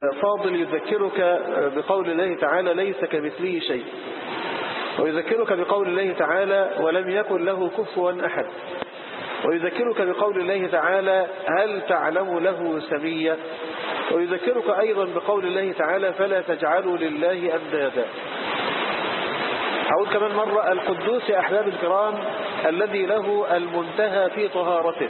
فاضل يذكرك بقول الله تعالى ليس كمثله شيء ويذكرك بقول الله تعالى ولم يكن له كفوا أحد ويذكرك بقول الله تعالى هل تعلم له سميا ويذكرك أيضا بقول الله تعالى فلا تجعلوا لله أندادا أقول كمان مرة القدوس يا أحباب الكرام الذي له المنتهى في طهارته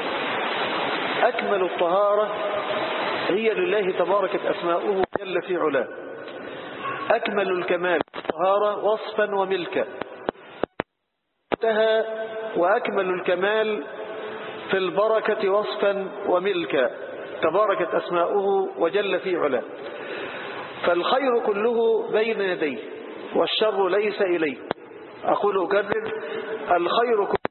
أكمل الطهارة هي لله تباركت أسماؤه جل في علاه أكمل الكمال الطهارة وصفا وملكا انتهى وأكمل الكمال في البركة وصفا وملكا تباركت أسماؤه وجل في علاه فالخير كله بين يديه والشر ليس إليه أقول أكرر الخير كله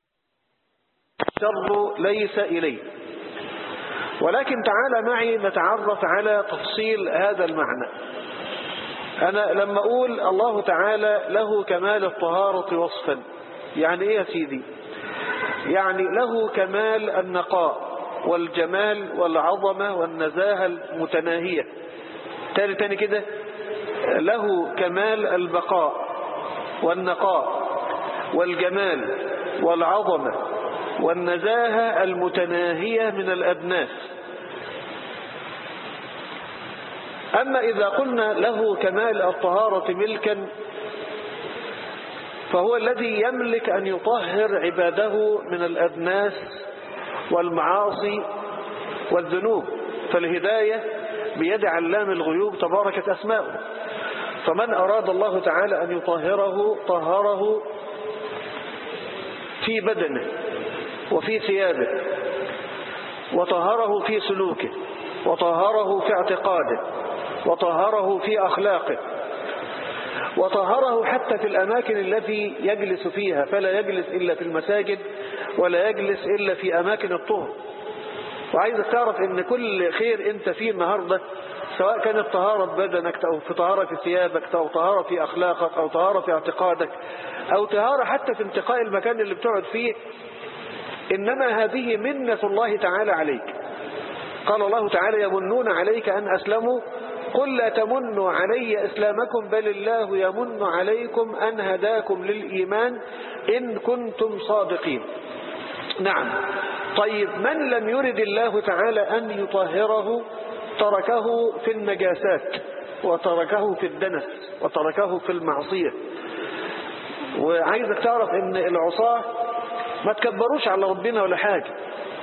الشر ليس إليه ولكن تعال معي نتعرف على تفصيل هذا المعنى أنا لما أقول الله تعالى له كمال الطهارة وصفا يعني إيه يا سيدي يعني له كمال النقاء والجمال والعظمة والنزاهة المتناهية تاني تاني كده له كمال البقاء والنقاء والجمال والعظمة والنزاهة المتناهية من الأدناس أما إذا قلنا له كمال الطهارة ملكا فهو الذي يملك أن يطهر عباده من الأدناس والمعاصي والذنوب فالهداية بيد علام الغيوب تباركت أسماؤه فمن أراد الله تعالى أن يطهره طهره في بدنه وفي ثيابه وطهره في سلوكه وطهره في اعتقاده وطهره في أخلاقه وطهره حتى في الأماكن التي يجلس فيها فلا يجلس إلا في المساجد ولا يجلس إلا في أماكن الطهر وعايزك تعرف ان كل خير انت فيه النهاردة سواء كانت طهارة في بدنك أو في طهارة في ثيابك أو طهارة في أخلاقك أو طهارة في اعتقادك أو طهارة حتى في انتقاء المكان اللي بتقعد فيه إنما هذه منة الله تعالى عليك قال الله تعالى يمنون عليك أن أسلموا قل لا تمنوا علي إسلامكم بل الله يمن عليكم أن هداكم للإيمان إن كنتم صادقين نعم طيب من لم يرد الله تعالى أن يطهره تركه في النجاسات وتركه في الدنس وتركه في المعصية وعايزك تعرف ان العصاة ما تكبروش على ربنا ولا حاجة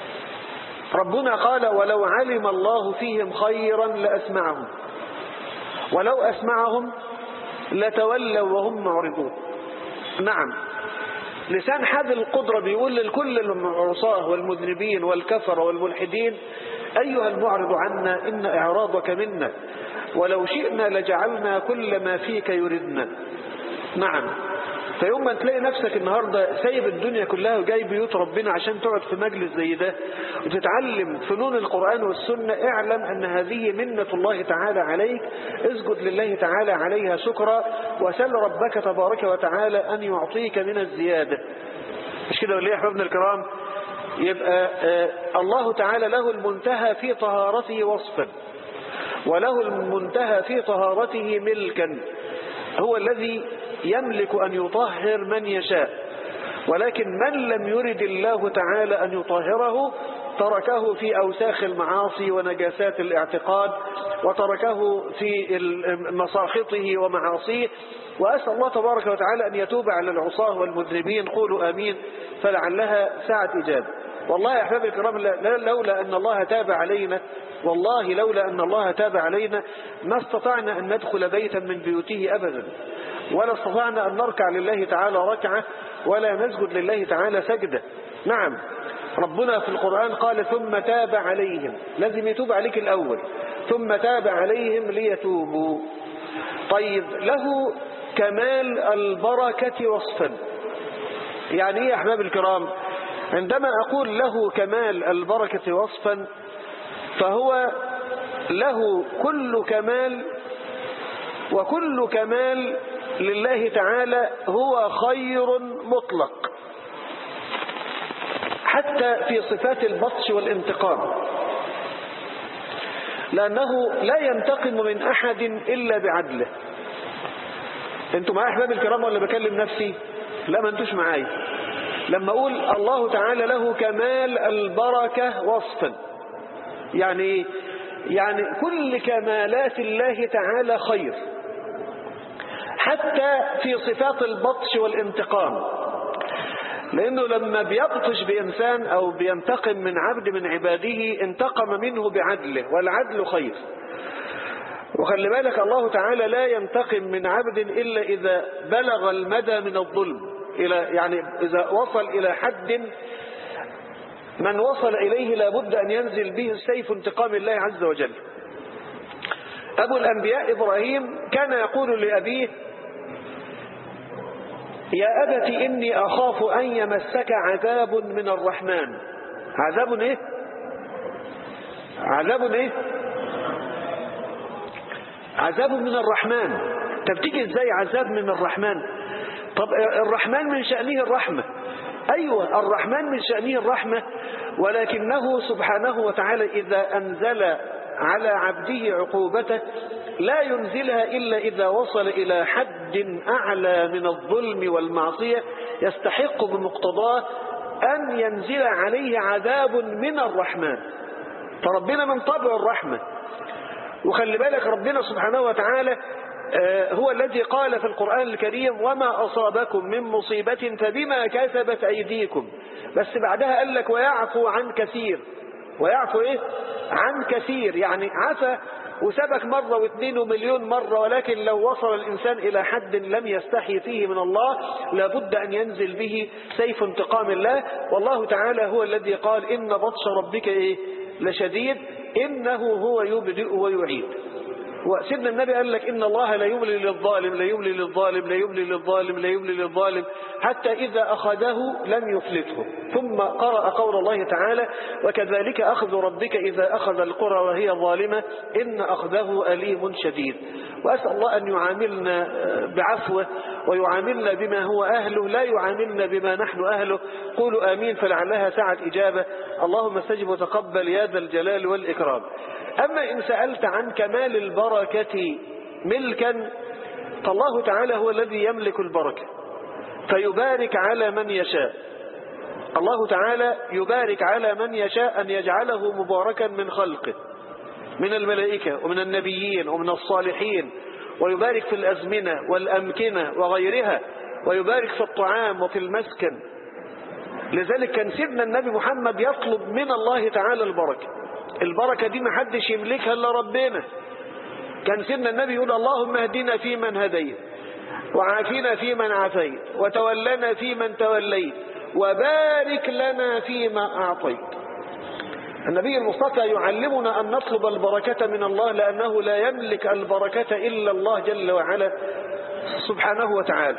ربنا قال ولو علم الله فيهم خيرا لأسمعهم ولو أسمعهم لتولوا وهم معرضون نعم لسان حد القدرة بيقول لكل العصاة والمذنبين والكفر والملحدين أيها المعرض عنا إن إعراضك منا ولو شئنا لجعلنا كل ما فيك يردنا نعم فيوم ما تلاقي نفسك النهاردة سايب الدنيا كلها وجاي بيوت ربنا عشان تقعد في مجلس زي ده وتتعلم فنون القرآن والسنة اعلم أن هذه منة الله تعالى عليك اسجد لله تعالى عليها شكرا وسل ربك تبارك وتعالى أن يعطيك من الزيادة مش كده ولا يا أحبابنا الكرام يبقى آه الله تعالى له المنتهى في طهارته وصفا وله المنتهى في طهارته ملكا هو الذي يملك أن يطهر من يشاء ولكن من لم يرد الله تعالى أن يطهره تركه في أوساخ المعاصي ونجاسات الاعتقاد وتركه في مساخطه ومعاصيه وأسأل الله تبارك وتعالى أن يتوب على العصاه والمذنبين قولوا آمين فلعلها ساعة إجابة والله يا أحبابي الكرام لولا أن الله تاب علينا والله لولا أن الله تاب علينا ما استطعنا أن ندخل بيتا من بيوته أبدا ولا استطعنا أن نركع لله تعالى ركعة ولا نسجد لله تعالى سجدة نعم ربنا في القرآن قال ثم تاب عليهم لازم يتوب عليك الأول ثم تاب عليهم ليتوبوا طيب له كمال البركة وصفا يعني ايه يا أحباب الكرام عندما أقول له كمال البركة وصفا فهو له كل كمال وكل كمال لله تعالى هو خير مطلق حتى في صفات البطش والانتقام لأنه لا ينتقم من أحد إلا بعدله انتوا معايا احباب الكرام ولا بكلم نفسي لا ما انتوش معايا لما اقول الله تعالى له كمال البركة وصفا يعني ايه يعني كل كمالات الله تعالى خير حتى في صفات البطش والانتقام لأنه لما بيبطش بإنسان أو بينتقم من عبد من عباده انتقم منه بعدله والعدل خير وخلي بالك الله تعالى لا ينتقم من عبد إلا إذا بلغ المدى من الظلم إلى يعني إذا وصل إلى حد من وصل إليه لابد أن ينزل به سيف انتقام الله عز وجل أبو الأنبياء إبراهيم كان يقول لأبيه يا أبت إني أخاف أن يمسك عذاب من الرحمن عذاب إيه عذاب إيه عذاب من الرحمن طب تيجي إزاي عذاب من الرحمن طب الرحمن من شأنه الرحمة أيوة الرحمن من شأنه الرحمة ولكنه سبحانه وتعالى إذا أنزل على عبده عقوبته لا ينزلها إلا إذا وصل إلى حد أعلى من الظلم والمعصية يستحق بمقتضاه أن ينزل عليه عذاب من الرحمن فربنا من طبع الرحمة وخلي بالك ربنا سبحانه وتعالى هو الذي قال في القرآن الكريم وما أصابكم من مصيبة فبما كسبت أيديكم بس بعدها قال لك ويعفو عن كثير ويعفو إيه عن كثير يعني عفى وسبك مرة واثنين ومليون مرة ولكن لو وصل الإنسان إلى حد لم يستحي فيه من الله لابد أن ينزل به سيف انتقام الله والله تعالى هو الذي قال إن بطش ربك إيه لشديد إنه هو يبدئ ويعيد وسيدنا النبي قال لك إن الله لا يملي للظالم لا يملي للظالم لا يملي للظالم لا يملي للظالم حتى إذا أخذه لم يفلته ثم قرأ قول الله تعالى وكذلك أخذ ربك إذا أخذ القرى وهي ظالمة إن أخذه أليم شديد وأسأل الله أن يعاملنا بعفوه ويعاملنا بما هو أهله لا يعاملنا بما نحن أهله قولوا آمين فلعلها ساعة إجابة اللهم استجب وتقبل يا ذا الجلال والإكرام أما إن سألت عن كمال البركة ملكا فالله تعالى هو الذي يملك البركة فيبارك على من يشاء الله تعالى يبارك على من يشاء أن يجعله مباركا من خلقه من الملائكة ومن النبيين ومن الصالحين ويبارك في الأزمنة والأمكنة وغيرها ويبارك في الطعام وفي المسكن لذلك كان سيدنا النبي محمد يطلب من الله تعالى البركة البركة دي ما حدش يملكها إلا ربنا كان سيدنا النبي يقول اللهم اهدنا فيمن هديت وعافنا فيمن عافيت وتولنا فيمن توليت وبارك لنا فيما أعطيت النبي المصطفى يعلمنا أن نطلب البركة من الله لأنه لا يملك البركة إلا الله جل وعلا سبحانه وتعالى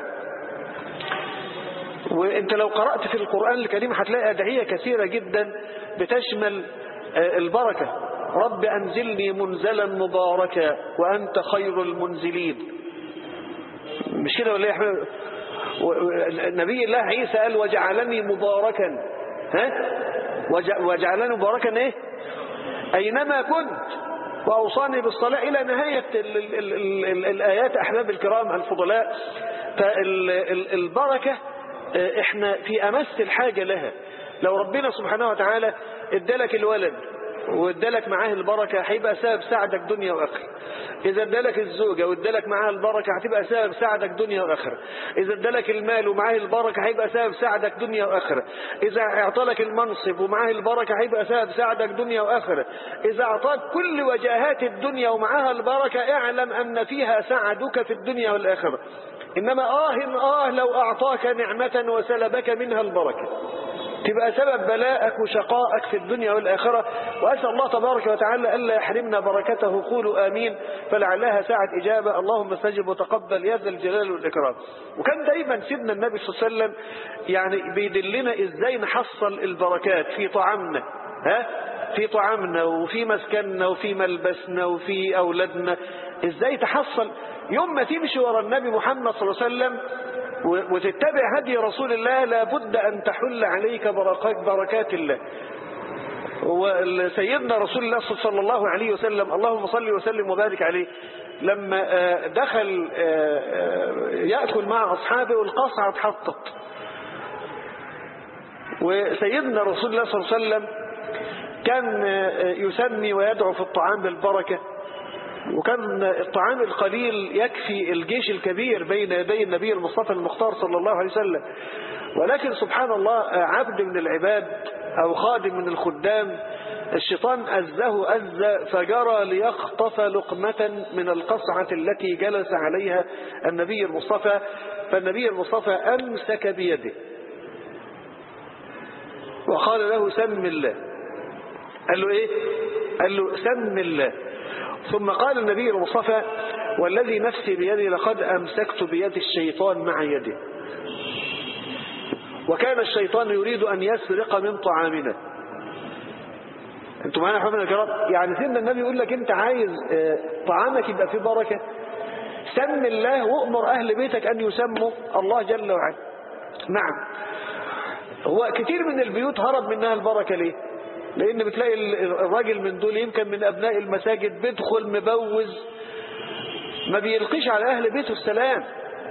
وانت لو قرأت في القرآن الكريم هتلاقي أدعية كثيرة جدا بتشمل البركة رب أنزلني منزلا مباركا وأنت خير المنزلين مش كده ولا يا حبيبي نبي الله عيسى قال وجعلني مباركا ها وجعلني مباركا ايه اينما كنت واوصاني بالصلاه الى نهايه ال ال ال ال الايات احباب الكرام الفضلاء فالبركه احنا في امس الحاجه لها لو ربنا سبحانه وتعالى ادالك الولد وادالك معاه البركة هيبقى سبب سعدك دنيا وآخرة إذا ادالك الزوجة وادالك معاها البركة هتبقى سبب سعدك دنيا وآخرة إذا ادالك المال ومعاه البركة هيبقى سبب سعدك دنيا وآخرة إذا اعطالك المنصب ومعاه البركة هيبقى سبب سعدك دنيا وآخرة إذا أعطاك كل وجاهات الدنيا ومعاها البركة اعلم أن فيها سعدك في الدنيا والآخرة إنما آه آه لو أعطاك نعمة وسلبك منها البركة تبقى سبب بلاءك وشقائك في الدنيا والآخرة وأسأل الله تبارك وتعالى ألا يحرمنا بركته قولوا آمين فلعلها ساعة إجابة اللهم استجب وتقبل يا ذا الجلال والإكرام وكان دايما سيدنا النبي صلى الله عليه وسلم يعني بيدلنا إزاي نحصل البركات في طعامنا ها في طعامنا وفي مسكننا وفي ملبسنا وفي أولادنا إزاي تحصل يوم ما تمشي ورا النبي محمد صلى الله عليه وسلم وتتبع هدي رسول الله لابد أن تحل عليك بركات, بركات الله وسيدنا رسول الله صلى الله عليه وسلم اللهم صل وسلم وبارك عليه لما آه، دخل آه، آه، يأكل مع أصحابه والقصعة اتحطت وسيدنا رسول الله صلى الله عليه وسلم كان يسمي ويدعو في الطعام بالبركة وكان الطعام القليل يكفي الجيش الكبير بين يدي النبي المصطفى المختار صلى الله عليه وسلم ولكن سبحان الله عبد من العباد أو خادم من الخدام الشيطان أزه أز فجرى ليخطف لقمة من القصعة التي جلس عليها النبي المصطفى فالنبي المصطفى أمسك بيده وقال له سم الله قال له إيه قال له سم الله ثم قال النبي المصطفى والذي نفسي بيدي لقد أمسكت بيد الشيطان مع يده وكان الشيطان يريد أن يسرق من طعامنا انتوا معانا يا حبيبنا الكرام يعني سيدنا النبي يقول لك انت عايز آه، طعامك يبقى فيه بركة سم الله وامر اهل بيتك ان يسموا الله جل وعلا نعم هو كتير من البيوت هرب منها البركة ليه لان بتلاقي الراجل من دول يمكن من ابناء المساجد بيدخل مبوز ما بيلقيش على اهل بيته السلام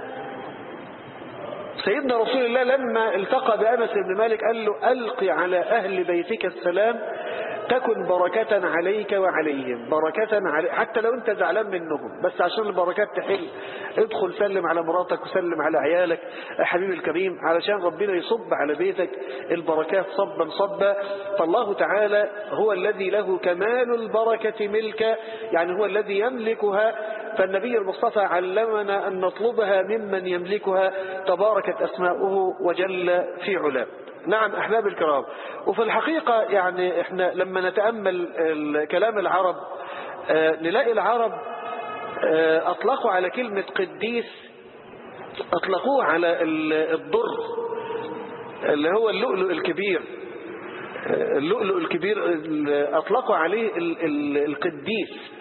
سيدنا رسول الله لما التقى بأنس بن مالك قال له ألقي على أهل بيتك السلام تكن بركة عليك وعليهم بركة علي حتى لو انت زعلان منهم بس عشان البركات تحل ادخل سلم على مراتك وسلم على عيالك يا حبيبي الكريم علشان ربنا يصب على بيتك البركات صبا صبا فالله تعالى هو الذي له كمال البركة ملكا يعني هو الذي يملكها فالنبي المصطفى علمنا أن نطلبها ممن يملكها تباركت أسماؤه وجل في علاه نعم أحباب الكرام وفي الحقيقة يعني إحنا لما نتأمل كلام العرب آه، نلاقي العرب آه، أطلقوا على كلمة قديس أطلقوه على الضر اللي هو اللؤلؤ الكبير آه، اللؤلؤ الكبير أطلقوا عليه القديس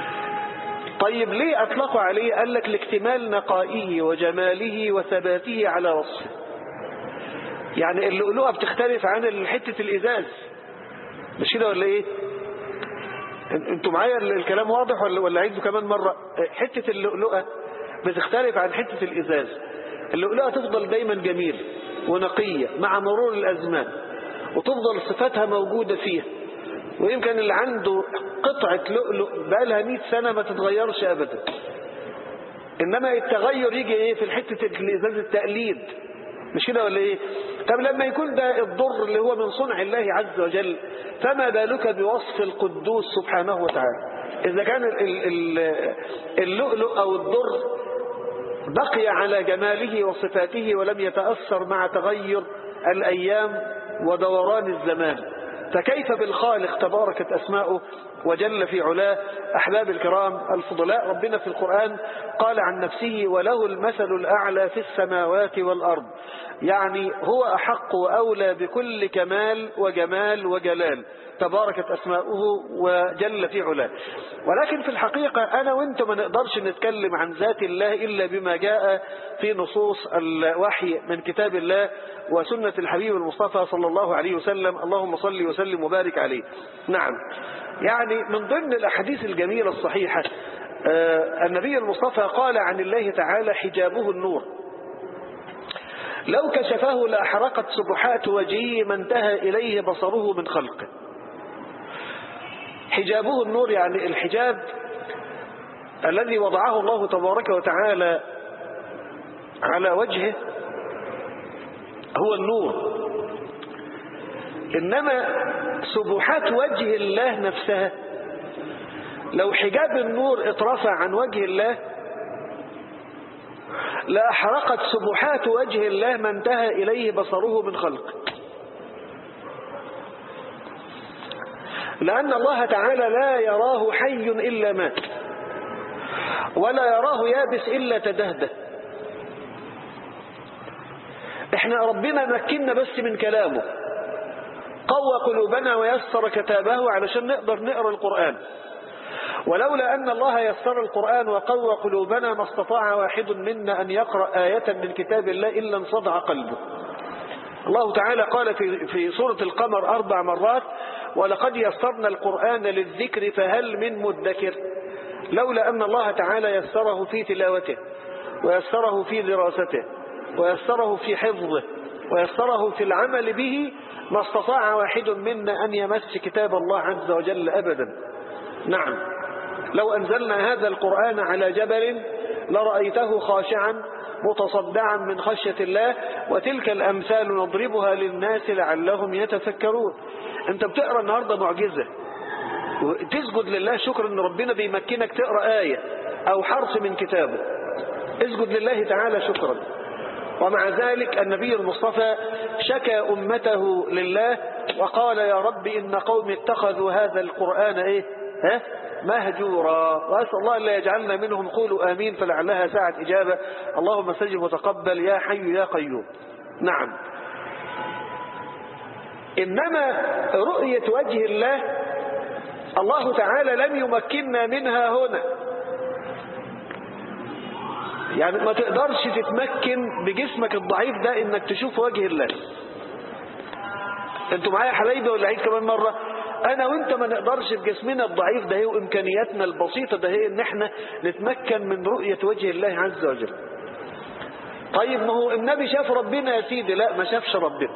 طيب ليه أطلقوا عليه قال لك لاكتمال نقائه وجماله وثباته على وصفه يعني اللؤلؤة بتختلف عن حتة الإزاز مش كده ولا إيه انتوا معايا الكلام واضح ولا ولا عايزه كمان مرة حتة اللؤلؤة بتختلف عن حتة الإزاز اللؤلؤة تفضل دايما جميل ونقية مع مرور الأزمان وتفضل صفاتها موجودة فيها ويمكن اللي عنده قطعة لؤلؤ بقالها 100 سنة ما تتغيرش أبدا إنما التغير يجي إيه في الحتة الإزاز التقليد مش كده ولا إيه طب لما يكون ده الضر اللي هو من صنع الله عز وجل فما بالك بوصف القدوس سبحانه وتعالى إذا كان اللؤلؤ أو الضر بقي على جماله وصفاته ولم يتأثر مع تغير الأيام ودوران الزمان فكيف بالخالق تباركت أسماؤه وجل في علاه أحباب الكرام الفضلاء ربنا في القرآن قال عن نفسه وله المثل الأعلى في السماوات والأرض يعني هو أحق وأولى بكل كمال وجمال وجلال تباركت أسماؤه وجل في علاه ولكن في الحقيقة أنا وإنت ما نقدرش نتكلم عن ذات الله إلا بما جاء في نصوص الوحي من كتاب الله وسنة الحبيب المصطفى صلى الله عليه وسلم اللهم صل وسلم وبارك عليه نعم يعني من ضمن الأحاديث الجميلة الصحيحة آه، النبي المصطفى قال عن الله تعالى حجابه النور لو كشفه لأحرقت سبحات وجهه ما انتهى إليه بصره من خلقه حجابه النور يعني الحجاب الذي وضعه الله تبارك وتعالى على وجهه هو النور إنما سبحات وجه الله نفسها لو حجاب النور اترفع عن وجه الله لأحرقت سبحات وجه الله ما انتهى إليه بصره من خلق لأن الله تعالى لا يراه حي إلا مات ولا يراه يابس إلا تدهده احنا ربنا مكنا بس من كلامه قوى قلوبنا ويسر كتابه علشان نقدر نقرأ القرآن ولولا أن الله يسر القرآن وقوى قلوبنا ما استطاع واحد منا أن يقرأ آية من كتاب الله إلا انصدع قلبه الله تعالى قال في, في سورة القمر أربع مرات ولقد يسرنا القرآن للذكر فهل من مدكر لولا أن الله تعالى يسره في تلاوته ويسره في دراسته ويسره في حفظه ويسره في العمل به ما استطاع واحد منا أن يمس كتاب الله عز وجل أبدا نعم لو أنزلنا هذا القرآن على جبل لرأيته خاشعا متصدعا من خشية الله وتلك الأمثال نضربها للناس لعلهم يتفكرون انت بتقرأ النهاردة معجزة تسجد لله شكر ان ربنا بيمكنك تقرأ آية او حرف من كتابه اسجد لله تعالى شكرا ومع ذلك النبي المصطفى شكى أمته لله وقال يا رب إن قوم اتخذوا هذا القرآن إيه ها مهجورا وأسأل الله ألا يجعلنا منهم قولوا آمين فلعلها ساعة إجابة اللهم استجب وتقبل يا حي يا قيوم نعم إنما رؤية وجه الله الله تعالى لم يمكننا منها هنا يعني ما تقدرش تتمكن بجسمك الضعيف ده انك تشوف وجه الله انتوا معايا حبايبي ولا عيد كمان مرة انا وانت ما نقدرش بجسمنا الضعيف ده وامكانياتنا البسيطة ده هي ان احنا نتمكن من رؤية وجه الله عز وجل طيب ما هو النبي شاف ربنا يا سيدي لا ما شافش ربنا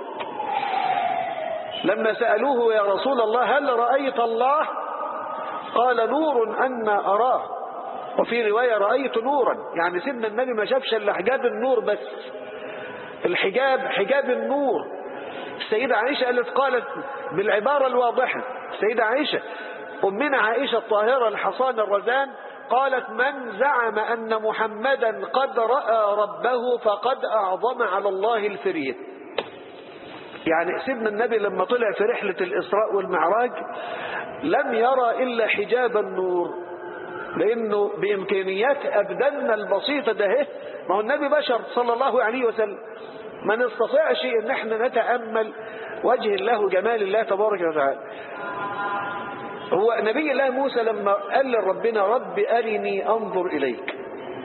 لما سألوه يا رسول الله هل رأيت الله قال نور أن أراه وفي رواية رأيت نورا يعني سيدنا النبي ما شافش الا حجاب النور بس الحجاب حجاب النور السيدة عائشة قالت قالت بالعبارة الواضحة السيدة عائشة أمنا عائشة الطاهرة الحصان الرزان قالت من زعم أن محمدا قد رأى ربه فقد أعظم على الله الفرية يعني سيدنا النبي لما طلع في رحلة الإسراء والمعراج لم يرى إلا حجاب النور لأنه بإمكانيات أبداننا البسيطة ده ما هو النبي بشر صلى الله عليه وسلم ما نستطيعش ان احنا نتأمل وجه الله وجمال الله تبارك وتعالى هو نبي الله موسى لما قال لربنا رب أرني أنظر إليك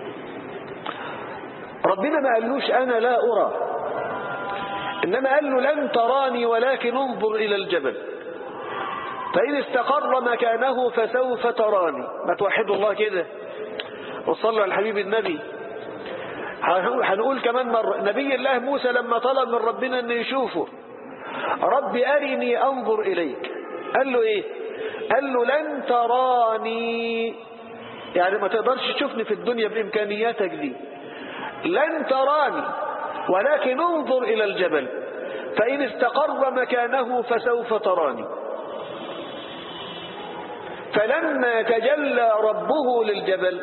ربنا ما قالوش أنا لا أرى إنما قال له لن تراني ولكن انظر إلى الجبل فإن استقر مكانه فسوف تراني ما توحدوا الله كده وصلوا على الحبيب النبي هنقول كمان مرة نبي الله موسى لما طلب من ربنا أن يشوفه رب أرني أنظر إليك قال له إيه قال له لن تراني يعني ما تقدرش تشوفني في الدنيا بإمكانياتك دي لن تراني ولكن انظر إلى الجبل فإن استقر مكانه فسوف تراني فلما تجلى ربه للجبل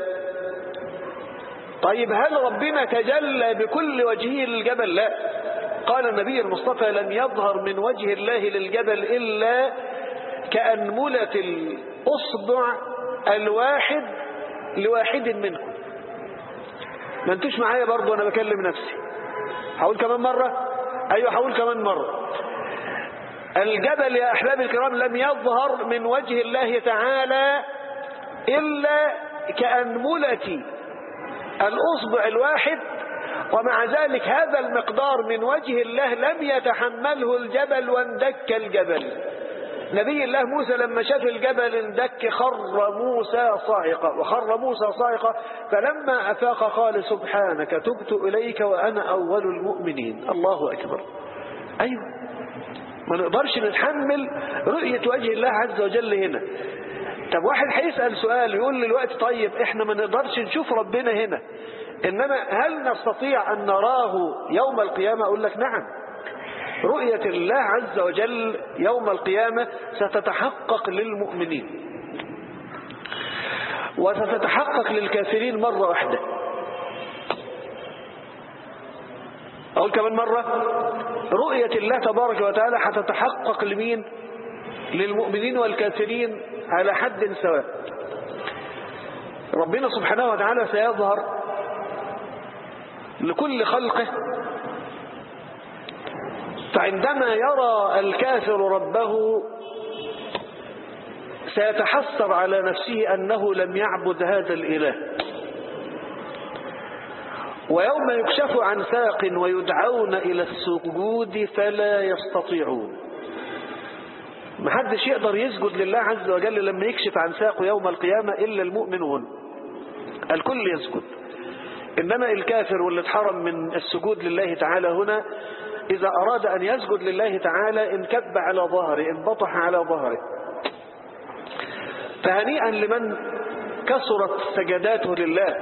طيب هل ربنا تجلى بكل وجهه للجبل لا قال النبي المصطفى لم يظهر من وجه الله للجبل إلا كأنملة الأصبع الواحد لواحد منكم ما انتوش معايا برضو أنا بكلم نفسي هقول كمان مرة أيوة هقول كمان مرة الجبل يا أحباب الكرام لم يظهر من وجه الله تعالى إلا كأنملة الأصبع الواحد ومع ذلك هذا المقدار من وجه الله لم يتحمله الجبل واندك الجبل نبي الله موسى لما شاف الجبل اندك خر موسى صاعقة وخر موسى صاعقة فلما أفاق قال سبحانك تبت إليك وأنا أول المؤمنين الله أكبر أيوه ما نقدرش نتحمل رؤية وجه الله عز وجل هنا طب واحد هيسأل سؤال يقول لي الوقت طيب احنا ما نقدرش نشوف ربنا هنا انما هل نستطيع ان نراه يوم القيامة اقول لك نعم رؤية الله عز وجل يوم القيامة ستتحقق للمؤمنين وستتحقق للكافرين مرة واحدة أقول كمان مرة رؤية الله تبارك وتعالى هتتحقق لمين للمؤمنين والكافرين على حد سواء ربنا سبحانه وتعالى سيظهر لكل خلقه فعندما يرى الكافر ربه سيتحسر على نفسه أنه لم يعبد هذا الإله ويوم يكشف عن ساق ويدعون إلى السجود فلا يستطيعون محدش يقدر يسجد لله عز وجل لما يكشف عن ساقه يوم القيامة إلا المؤمنون الكل يسجد إنما الكافر واللي اتحرم من السجود لله تعالى هنا إذا أراد أن يسجد لله تعالى انكب على ظهره انبطح على ظهره فهنيئا لمن كثرت سجداته لله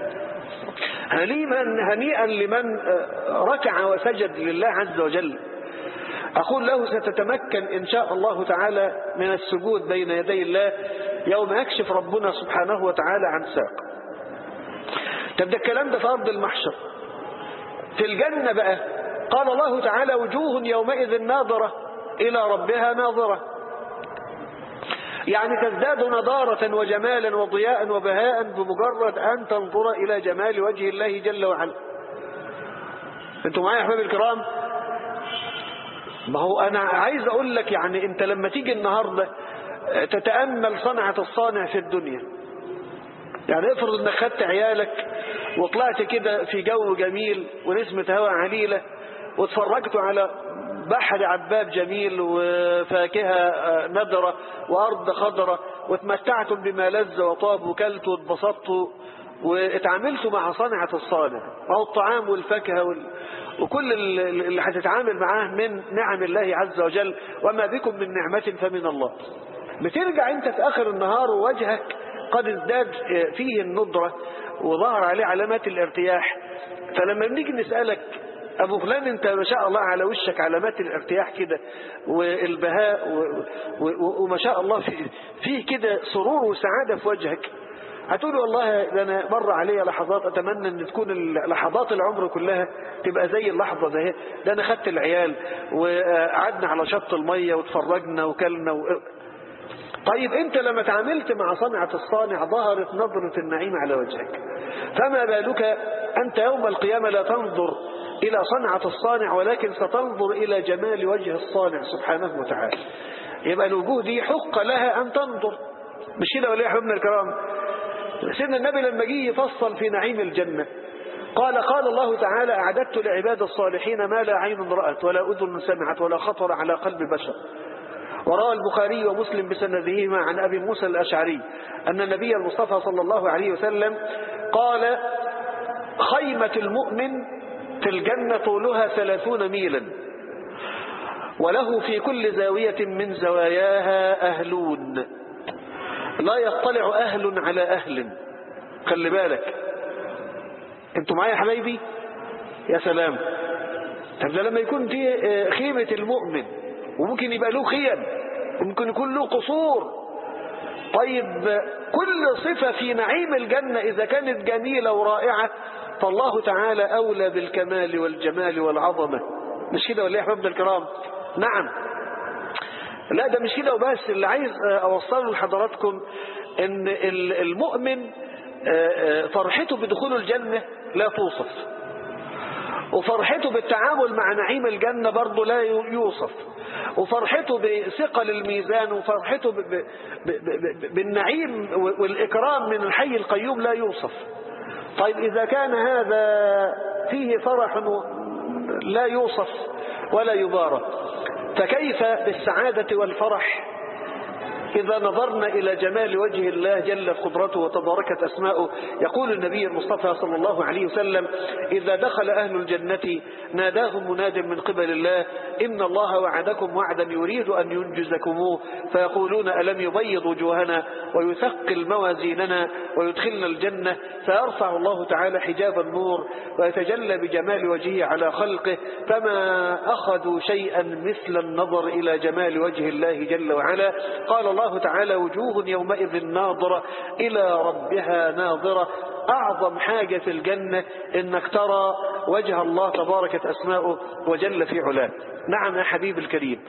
هنيئا لمن ركع وسجد لله عز وجل أقول له ستتمكن إن شاء الله تعالى من السجود بين يدي الله يوم يكشف ربنا سبحانه وتعالى عن ساق طب ده الكلام ده في أرض المحشر في الجنة بقى قال الله تعالى وجوه يومئذ ناظرة إلى ربها ناظرة يعني تزداد نضارة وجمالا وضياء وبهاء بمجرد أن تنظر إلى جمال وجه الله جل وعلا انتوا معايا يا احبابي الكرام ما هو أنا عايز أقول لك يعني أنت لما تيجي النهاردة تتأمل صنعة الصانع في الدنيا يعني افرض انك خدت عيالك وطلعت كده في جو جميل ونسمة هواء عليلة واتفرجتوا على بحر عباب جميل وفاكهة ندرة وأرض خضرة واتمتعتم بما لذ وطاب وكلتوا واتبسطتوا واتعاملتوا مع صنعة الصانع وهو الطعام والفاكهة وال... وكل اللي هتتعامل معاه من نعم الله عز وجل وما بكم من نعمة فمن الله بترجع انت في آخر النهار ووجهك قد ازداد فيه الندرة وظهر عليه علامات الارتياح فلما بنيجي نسألك أبو فلان أنت ما شاء الله على وشك علامات الارتياح كده والبهاء و... و... وما شاء الله فيه, فيه كده سرور وسعادة في وجهك هتقول والله ده أنا مر علي لحظات أتمنى أن تكون لحظات العمر كلها تبقى زي اللحظة ده ده أنا خدت العيال وقعدنا على شط المية وتفرجنا وكلنا و... طيب أنت لما تعاملت مع صنعة الصانع ظهرت نظرة النعيم على وجهك فما بالك أنت يوم القيامة لا تنظر إلى صنعة الصانع ولكن ستنظر إلى جمال وجه الصانع سبحانه وتعالى يبقى الوجوه دي حق لها أن تنظر مش كده ولا يا حبنا الكرام سيدنا النبي لما جه يفصل في نعيم الجنة قال قال الله تعالى أعددت لعباد الصالحين ما لا عين رأت ولا أذن سمعت ولا خطر على قلب بشر وروى البخاري ومسلم بسندهما عن أبي موسى الأشعري أن النبي المصطفى صلى الله عليه وسلم قال خيمة المؤمن في الجنة طولها ثلاثون ميلا وله في كل زاوية من زواياها أهلون لا يطلع أهل على أهل خلي بالك انتوا معايا يا حبايبي يا سلام طب ده لما يكون في خيمة المؤمن وممكن يبقى له خيم وممكن يكون له قصور طيب كل صفة في نعيم الجنة إذا كانت جميلة ورائعة فالله تعالى أولى بالكمال والجمال والعظمة مش كده ولا يا أحبابنا الكرام نعم لا ده مش كده وبس اللي عايز أوصله لحضراتكم ان المؤمن فرحته بدخول الجنة لا توصف وفرحته بالتعامل مع نعيم الجنة برضه لا يوصف وفرحته بثقل الميزان وفرحته بالنعيم والإكرام من الحي القيوم لا يوصف طيب إذا كان هذا فيه فرح لا يوصف ولا يبارك فكيف بالسعادة والفرح إذا نظرنا إلى جمال وجه الله جلت قدرته وتباركت أسماؤه يقول النبي المصطفى صلى الله عليه وسلم إذا دخل أهل الجنة ناداهم مناد من قبل الله إن الله وعدكم وعدا يريد أن ينجزكموه فيقولون ألم يبيض وجوهنا ويثقل موازيننا ويدخلنا الجنة فيرفع الله تعالى حجاب النور ويتجلى بجمال وجهه على خلقه فما أخذوا شيئا مثل النظر إلى جمال وجه الله جل وعلا قال الله تعالى وجوه يومئذ ناظرة إلى ربها ناظرة أعظم حاجة في الجنة إنك ترى وجه الله تباركت أسماؤه وجل في علاه نعم يا حبيب الكريم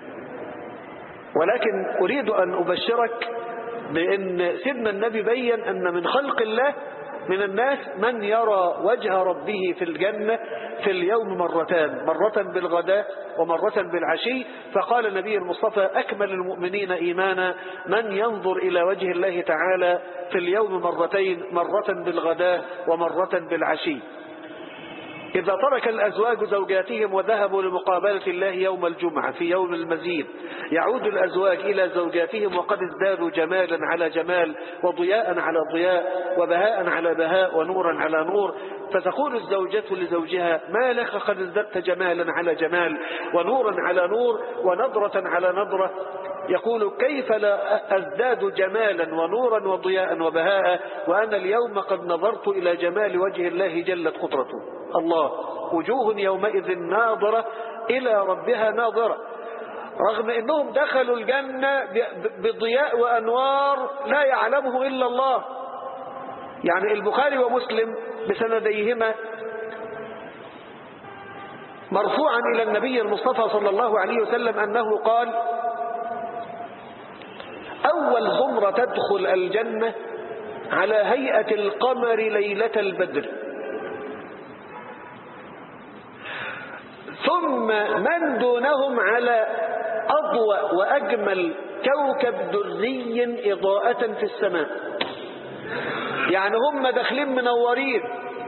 ولكن أريد أن أبشرك بأن سيدنا النبي بين أن من خلق الله من الناس من يرى وجه ربه في الجنة في اليوم مرتان مرة بالغداء ومرة بالعشي فقال النبي المصطفى أكمل المؤمنين إيمانا من ينظر إلى وجه الله تعالى في اليوم مرتين مرة بالغداء ومرة بالعشي إذا ترك الأزواج زوجاتهم وذهبوا لمقابلة الله يوم الجمعة في يوم المزيد يعود الأزواج إلى زوجاتهم وقد ازدادوا جمالا على جمال وضياء على ضياء وبهاء على بهاء ونورا على نور فتقول الزوجة لزوجها ما لك قد ازددت جمالا على جمال ونورا على نور ونظرة على نظرة يقول كيف لا أزداد جمالا ونورا وضياء وبهاء وأنا اليوم قد نظرت إلى جمال وجه الله جلت قدرته الله وجوه يومئذ ناظرة إلى ربها ناظرة رغم أنهم دخلوا الجنة بضياء وأنوار لا يعلمه إلا الله يعني البخاري ومسلم بسنديهما مرفوعا إلى النبي المصطفى صلى الله عليه وسلم أنه قال أول زمرة تدخل الجنة على هيئة القمر ليلة البدر ثم من دونهم على أضوأ وأجمل كوكب دري إضاءة في السماء يعني هم داخلين منورين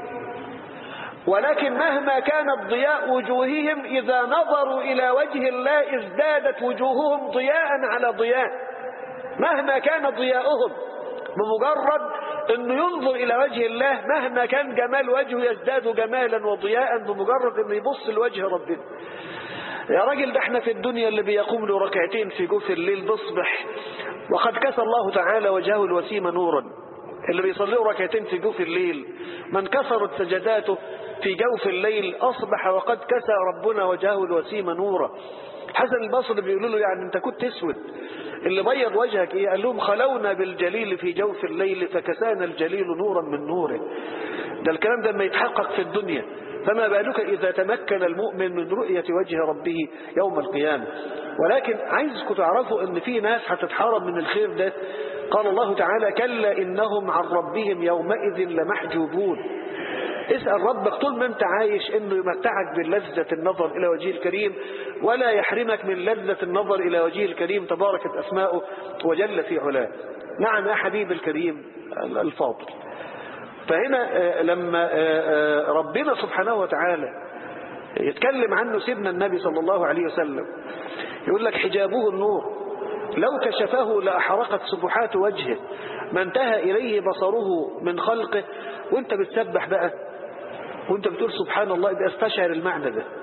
ولكن مهما كان ضياء وجوههم إذا نظروا إلى وجه الله ازدادت وجوههم ضياء على ضياء مهما كان ضياؤهم بمجرد انه ينظر الى وجه الله مهما كان جمال وجهه يزداد جمالا وضياء بمجرد انه يبص لوجه ربنا يا راجل ده احنا في الدنيا اللي بيقوم له ركعتين في جوف الليل بيصبح وقد كسى الله تعالى وجهه الوسيم نورا اللي بيصلي له ركعتين في جوف الليل من كسرت سجداته في جوف الليل أصبح وقد كسى ربنا وجهه الوسيم نورا حسن البصري بيقولوا له يعني انت كنت اسود اللي بيض وجهك ايه قال لهم خلونا بالجليل في جوف الليل فكسانا الجليل نورا من نوره ده الكلام ده ما يتحقق في الدنيا فما بالك إذا تمكن المؤمن من رؤية وجه ربه يوم القيامة ولكن عايزكم تعرفوا ان في ناس هتتحرم من الخير ده قال الله تعالى كلا إنهم عن ربهم يومئذ لمحجوبون اسأل ربك طول ما انت عايش انه يمتعك بلذة النظر الى وجهه الكريم ولا يحرمك من لذة النظر الى وجهه الكريم تباركت اسماؤه وجل في علاه نعم يا حبيب الكريم الفاضل فهنا لما ربنا سبحانه وتعالى يتكلم عنه سيدنا النبي صلى الله عليه وسلم يقول لك حجابه النور لو كشفه لأحرقت سبحات وجهه ما انتهى إليه بصره من خلقه وانت بتسبح بقى وانت بتقول سبحان الله يبقى استشعر المعنى ده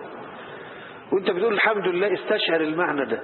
وانت بتقول الحمد لله استشعر المعنى ده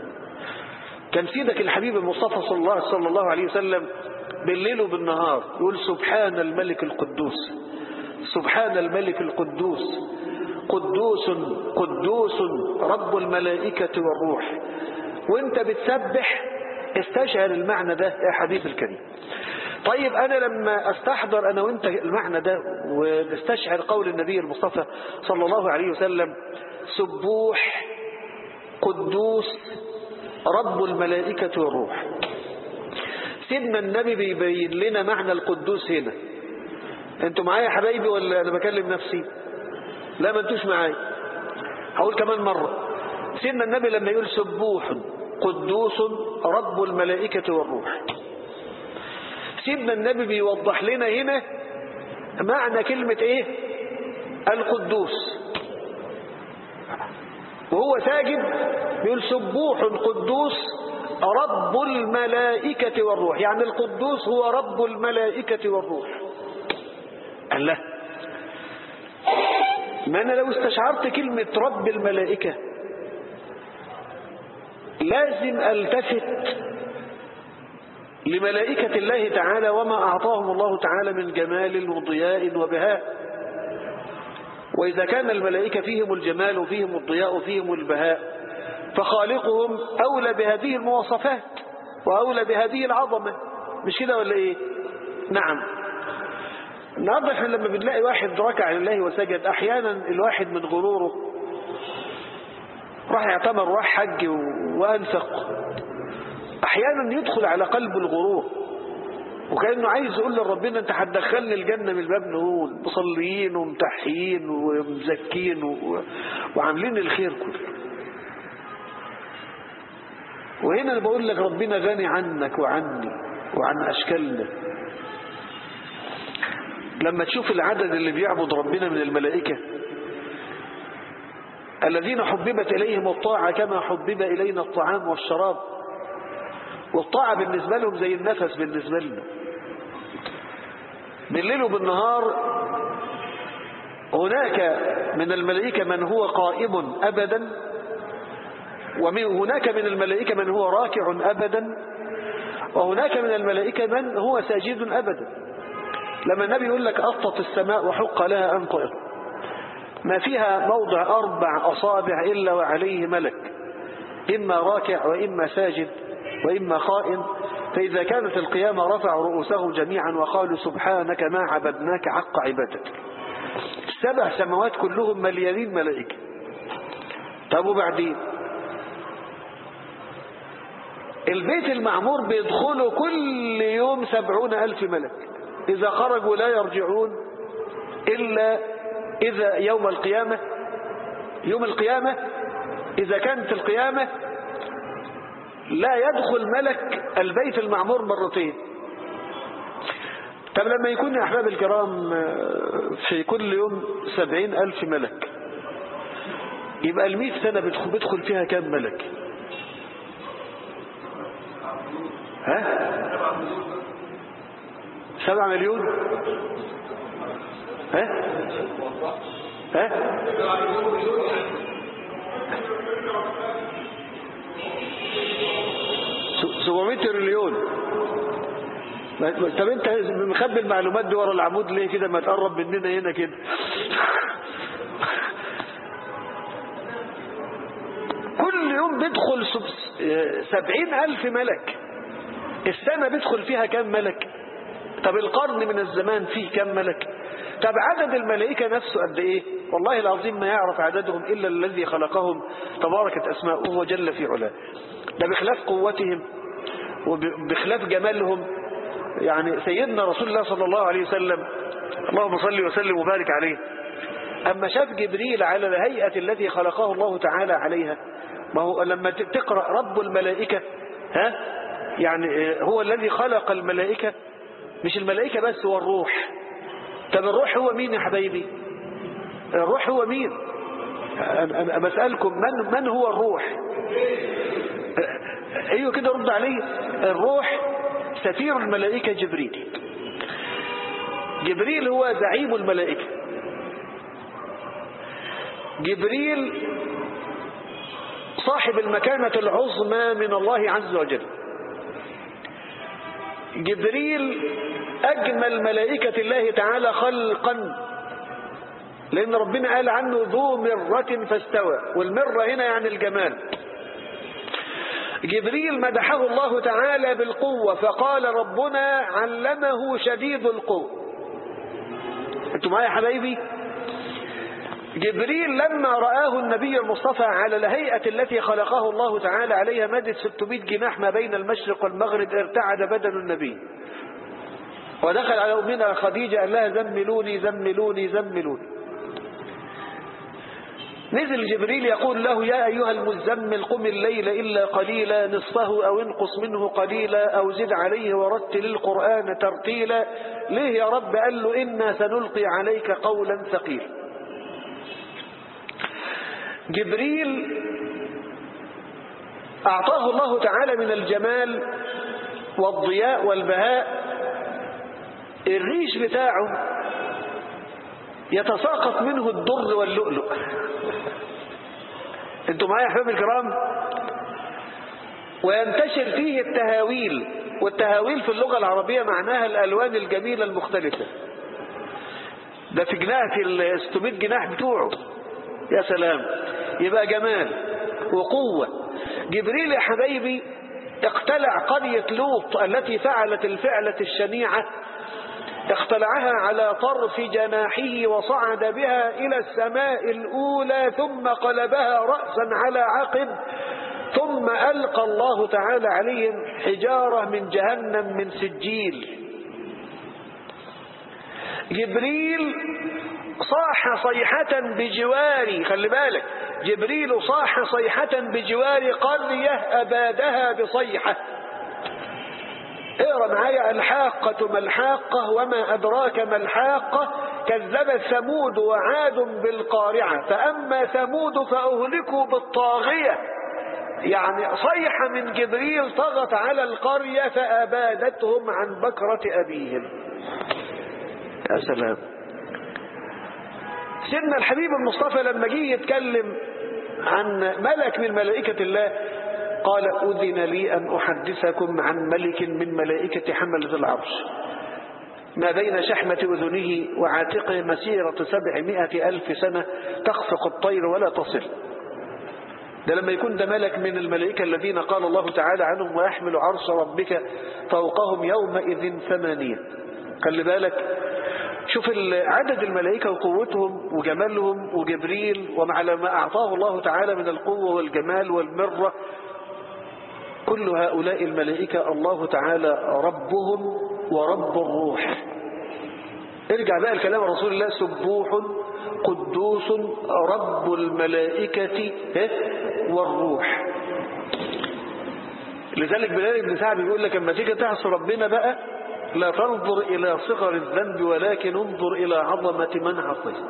كان سيدك الحبيب المصطفى صلى الله, صلى الله عليه وسلم بالليل وبالنهار يقول سبحان الملك القدوس سبحان الملك القدوس قدوس قدوس رب الملائكة والروح وانت بتسبح استشعر المعنى ده يا حبيب الكريم طيب أنا لما أستحضر أنا وإنت المعنى ده ونستشعر قول النبي المصطفى صلى الله عليه وسلم سبوح قدوس رب الملائكة والروح سيدنا النبي بيبين لنا معنى القدوس هنا انتوا معايا يا حبايبي ولا أنا بكلم نفسي لا ما انتوش معايا هقول كمان مرة سيدنا النبي لما يقول سبوح قدوس رب الملائكة والروح سيدنا النبي بيوضح لنا هنا معنى كلمة ايه القدوس وهو ساجد بيقول سبوح قدوس رب الملائكة والروح يعني القدوس هو رب الملائكة والروح قال له ما أنا لو استشعرت كلمة رب الملائكة لازم التفت لملائكة الله تعالى وما أعطاهم الله تعالى من جمال وضياء وبهاء وإذا كان الملائكة فيهم الجمال وفيهم الضياء وفيهم البهاء فخالقهم أولى بهذه المواصفات وأولى بهذه العظمة مش كده ولا إيه نعم النهارده احنا لما بنلاقي واحد ركع لله وسجد أحيانا الواحد من غروره راح يعتمر وراح حج وأنفق أحيانا يدخل على قلب الغرور وكأنه عايز يقول لربنا انت هتدخلني الجنة من الباب نقول مصليين ومتحيين ومزكين و... وعاملين الخير كله وهنا انا بقول لك ربنا غني عنك وعني وعن أشكالنا لما تشوف العدد اللي بيعبد ربنا من الملائكة الذين حببت إليهم الطاعة كما حبب إلينا الطعام والشراب والطاعة بالنسبة لهم زي النفس بالنسبة لنا بالليل وبالنهار هناك من الملائكة من هو قائم أبدا وهناك من الملائكة من هو راكع أبدا وهناك من الملائكة من هو ساجد أبدا لما النبي يقول لك أطت السماء وحق لها أن طئر ما فيها موضع أربع أصابع إلا وعليه ملك إما راكع وإما ساجد وإما خائن فإذا كانت القيامة رفعوا رؤوسهم جميعا وقالوا سبحانك ما عبدناك حق عبادتك سبع سماوات كلهم مليانين ملائكة طب وبعدين البيت المعمور بيدخلوا كل يوم سبعون ألف ملك إذا خرجوا لا يرجعون إلا إذا يوم القيامة يوم القيامة إذا كانت القيامة لا يدخل ملك البيت المعمور مرتين طب لما يكون يا أحباب الكرام في كل يوم سبعين ألف ملك يبقى المئة سنة بيدخل فيها كام ملك ها سبعة مليون ها ها سبعمية تريليون طب انت مخبي المعلومات دي ورا العمود ليه كده ما تقرب مننا هنا كده كل يوم بيدخل سبعين ألف ملك السنة بيدخل فيها كم ملك طب القرن من الزمان فيه كم ملك طب عدد الملائكة نفسه قد ايه والله العظيم ما يعرف عددهم إلا الذي خلقهم تباركت أسماؤه وجل في علاه ده بخلاف قوتهم وبخلاف جمالهم يعني سيدنا رسول الله صلى الله عليه وسلم اللهم صل وسلم وبارك عليه أما شاف جبريل على الهيئة التي خلقه الله تعالى عليها ما هو لما تقرأ رب الملائكة ها يعني هو الذي خلق الملائكة مش الملائكة بس هو الروح طب الروح هو مين يا حبايبي الروح هو مين أنا بسألكم من, من هو الروح ايوه كده رد عليه الروح سفير الملائكة جبريل جبريل هو زعيم الملائكة جبريل صاحب المكانة العظمى من الله عز وجل جبريل أجمل ملائكة الله تعالى خلقا لأن ربنا قال عنه ذو مرة فاستوى والمرة هنا يعني الجمال جبريل مدحه الله تعالى بالقوة فقال ربنا علمه شديد القوة انتوا معايا يا حبايبي جبريل لما رآه النبي المصطفى على الهيئة التي خلقه الله تعالى عليها مدت 600 جناح ما بين المشرق والمغرب ارتعد بدن النبي ودخل على أمنا خديجة قال لها زملوني زملوني زملوني نزل جبريل يقول له يا أيها المزمل قم الليل إلا قليلا نصفه أو انقص منه قليلا أو زد عليه ورتل القرآن ترتيلا ليه يا رب قال له إنا سنلقي عليك قولا ثقيلا جبريل أعطاه الله تعالى من الجمال والضياء والبهاء الريش بتاعه يتساقط منه الدر واللؤلؤ انتوا معايا يا احباب الكرام وينتشر فيه التهاويل والتهاويل في اللغة العربية معناها الألوان الجميلة المختلفة ده في جناح ال 600 جناح بتوعه يا سلام يبقى جمال وقوة جبريل يا حبايبي اقتلع قرية لوط التي فعلت الفعلة الشنيعة اختلعها على طرف جناحه وصعد بها إلى السماء الأولى ثم قلبها رأسا على عقب ثم ألقى الله تعالى عليهم حجارة من جهنم من سجيل جبريل صاح صيحة بجوار خلي بالك جبريل صاح صيحة بجوار قرية أبادها بصيحة اقرا معايا الحاقة ما الحاقة وما أدراك ما الحاقة كذب ثمود وعاد بالقارعة فأما ثمود فأهلكوا بالطاغية يعني صيحة من جبريل طغت على القرية فأبادتهم عن بكرة أبيهم يا سلام سيدنا الحبيب المصطفى لما جه يتكلم عن ملك من ملائكة الله قال أذن لي أن أحدثكم عن ملك من ملائكة حملة العرش ما بين شحمة أذنه وعاتقه مسيرة سبعمائة ألف سنة تخفق الطير ولا تصل ده لما يكون ده ملك من الملائكة الذين قال الله تعالى عنهم ويحمل عرش ربك فوقهم يومئذ ثمانية خلي بالك شوف عدد الملائكة وقوتهم وجمالهم وجبريل ومع ما أعطاه الله تعالى من القوة والجمال والمرة كل هؤلاء الملائكة الله تعالى ربهم ورب الروح ارجع بقى الكلام رسول الله سبوح قدوس رب الملائكة والروح لذلك بلال بن سعد بيقول لك لما تيجي تعصي ربنا بقى لا تنظر إلى صغر الذنب ولكن انظر إلى عظمة من عصيت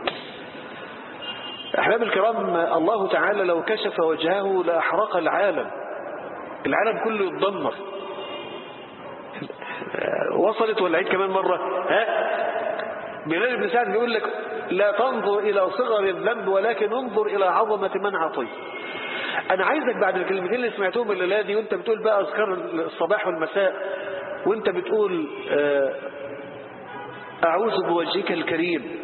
أحباب الكرام الله تعالى لو كشف وجهه لأحرق العالم العالم كله يتدمر وصلت ولا عيد كمان مرة ها بلال بن سعد بيقول لك لا تنظر إلى صغر الذنب ولكن انظر إلى عظمة من عطيت أنا عايزك بعد الكلمتين اللي سمعتهم الليلة دي وانت بتقول بقى أذكار الصباح والمساء وانت بتقول أعوذ بوجهك الكريم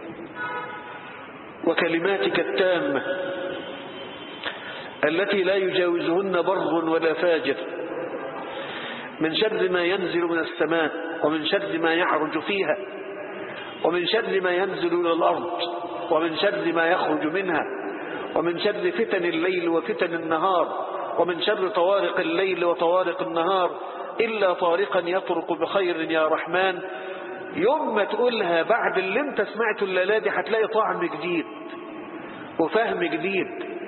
وكلماتك التامة التي لا يجاوزهن بر ولا فاجر من شر ما ينزل من السماء ومن شر ما يعرج فيها ومن شر ما ينزل إلى الأرض ومن شر ما يخرج منها ومن شر فتن الليل وفتن النهار ومن شر طوارق الليل وطوارق النهار إلا طارقا يطرق بخير يا رحمن يوم ما تقولها بعد اللي انت سمعته الليلة دي هتلاقي طعم جديد وفهم جديد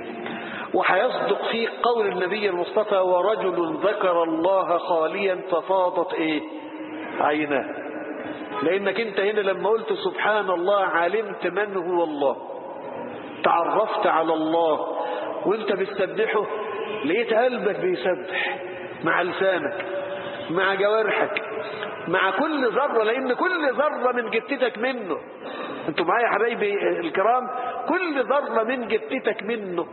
وهيصدق فيك قول النبي المصطفى ورجل ذكر الله خاليا ففاضت ايه عيناه لانك انت هنا لما قلت سبحان الله علمت من هو الله تعرفت على الله وانت بتسبحه لقيت قلبك بيسبح مع لسانك مع جوارحك مع كل ذرة لأن كل ذرة من جتتك منه انتوا معايا يا حبايبي الكرام كل ذرة من جتتك منه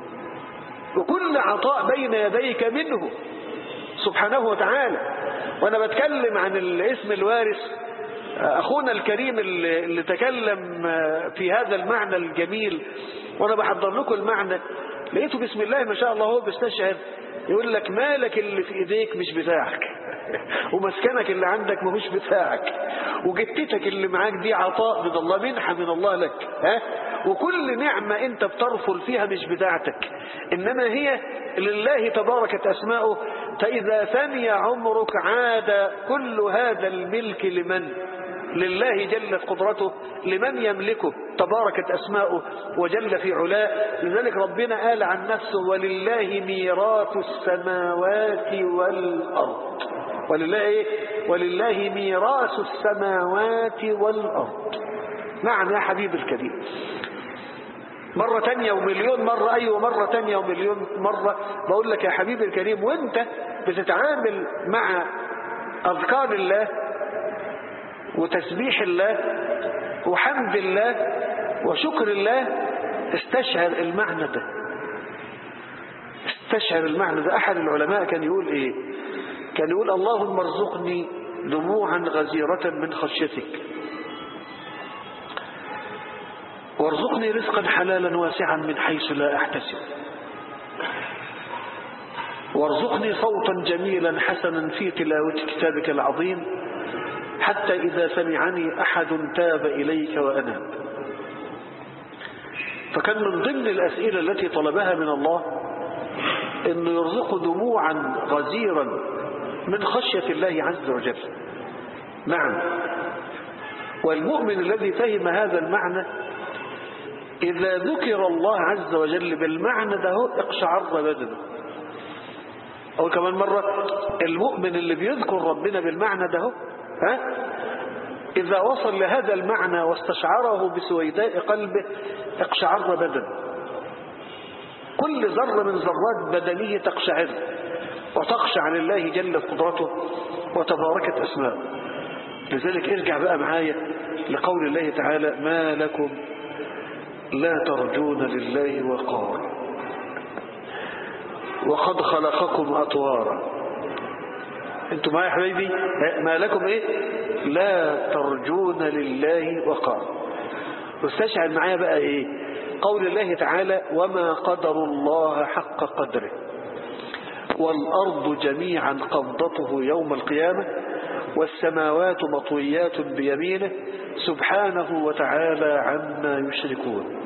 وكل عطاء بين يديك منه سبحانه وتعالى وانا بتكلم عن الاسم الوارث اخونا الكريم اللي, اللي تكلم في هذا المعنى الجميل وانا بحضر لكم المعنى لقيته بسم الله ما شاء الله هو بيستشعر يقول لك مالك اللي في ايديك مش بتاعك ومسكنك اللي عندك ماهوش بتاعك وجتتك اللي معاك دي عطاء من الله منحة من الله لك ها وكل نعمة انت بترفل فيها مش بتاعتك انما هي لله تباركت اسماؤه فاذا ثني عمرك عاد كل هذا الملك لمن لله جلت قدرته لمن يملكه تباركت أسماؤه وجل في علاه لذلك ربنا قال عن نفسه ولله ميراث السماوات والأرض ولله إيه؟ ولله ميراث السماوات والأرض نعم يا حبيب الكريم مرة تانية ومليون مرة أيوة مرة تانية ومليون مرة بقول لك يا حبيبي الكريم وانت بتتعامل مع أذكار الله وتسبيح الله وحمد الله وشكر الله استشعر المعنى ده استشعر المعنى ده أحد العلماء كان يقول إيه كان يقول اللهم ارزقني دموعا غزيرة من خشيتك وارزقني رزقا حلالا واسعا من حيث لا أحتسب وارزقني صوتا جميلا حسنا في تلاوة كتابك العظيم حتى إذا سمعني أحد تاب إليك وأناب فكان من ضمن الأسئلة التي طلبها من الله أنه يرزق دموعا غزيرا من خشية الله عز وجل نعم والمؤمن الذي فهم هذا المعنى إذا ذكر الله عز وجل بالمعنى ده اقشعر بدنه أو كمان مرة المؤمن اللي بيذكر ربنا بالمعنى ده هو ها إذا وصل لهذا المعنى واستشعره بسويداء قلبه اقشعر بدن كل ذرة من ذرات بدنيه تقشعر وتخشع لله جلت قدرته وتباركت أسماءه لذلك ارجع بقى معايا لقول الله تعالى ما لكم لا ترجون لله وقارا وقد خلقكم أطوارا انتوا معايا يا حبايبي ما لكم ايه لا ترجون لله وقارا واستشعر معايا بقى ايه قول الله تعالى وما قدر الله حق قدره والأرض جميعا قبضته يوم القيامة والسماوات مطويات بيمينه سبحانه وتعالى عما يشركون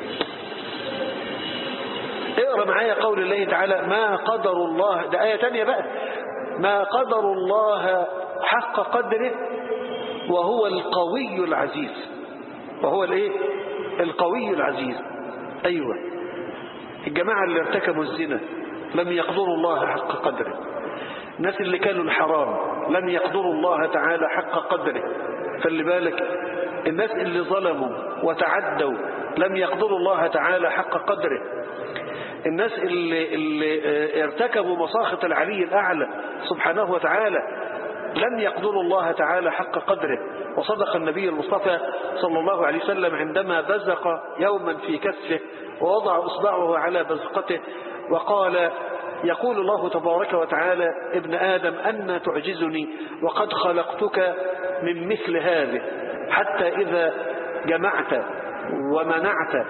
اقرأ معايا قول الله تعالى ما قدر الله ده آية تانية بقى ما قدر الله حق قدره وهو القوي العزيز وهو الايه القوي العزيز ايوه الجماعة اللي ارتكبوا الزنا لم يقدروا الله حق قدره الناس اللي كانوا الحرام لم يقدروا الله تعالى حق قدره فاللي بالك الناس اللي ظلموا وتعدوا لم يقدروا الله تعالى حق قدره الناس اللي, اللي ارتكبوا مساخط العلي الأعلى سبحانه وتعالى لم يقدروا الله تعالى حق قدره وصدق النبي المصطفى صلى الله عليه وسلم عندما بزق يوما في كفه ووضع إصبعه على بزقته وقال يقول الله تبارك وتعالى ابن آدم أن تعجزني وقد خلقتك من مثل هذه حتى إذا جمعت ومنعت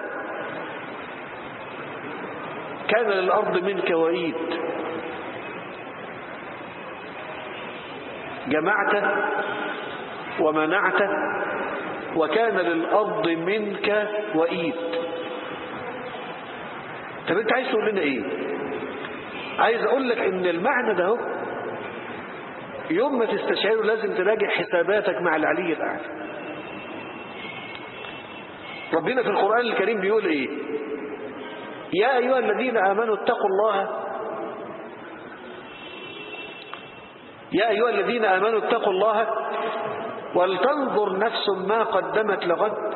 كان للأرض منك وإيد جمعت ومنعت وكان للأرض منك وإيد طب انت عايز تقول لنا ايه عايز اقول لك ان المعنى ده يوم ما تستشعره لازم تراجع حساباتك مع العلي الاعلى ربنا في القرآن الكريم بيقول ايه يا ايها الذين امنوا اتقوا الله يا ايها الذين امنوا اتقوا الله ولتنظر نفس ما قدمت لغد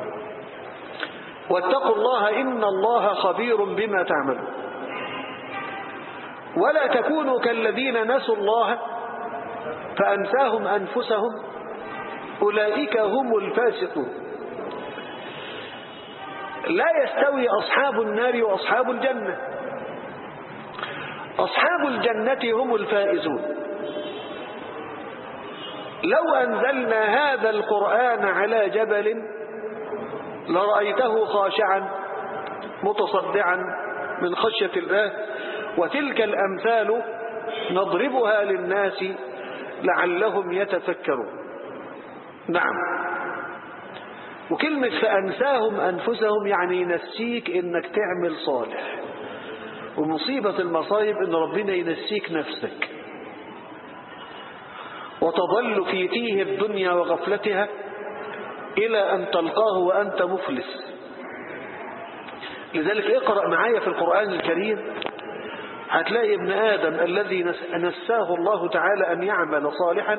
واتقوا الله إن الله خبير بما تعملون ولا تكونوا كالذين نسوا الله فأنساهم أنفسهم أولئك هم الفاسقون لا يستوي أصحاب النار وأصحاب الجنة أصحاب الجنة هم الفائزون لو أنزلنا هذا القرآن على جبل لرأيته خاشعا متصدعا من خشية الله وتلك الأمثال نضربها للناس لعلهم يتفكرون نعم وكلمة فأنساهم أنفسهم يعني ينسيك إنك تعمل صالح ومصيبة المصايب إن ربنا ينسيك نفسك وتظل في تيه الدنيا وغفلتها إلى أن تلقاه وأنت مفلس لذلك اقرأ معايا في القرآن الكريم هتلاقي ابن آدم الذي نساه الله تعالى أن يعمل صالحا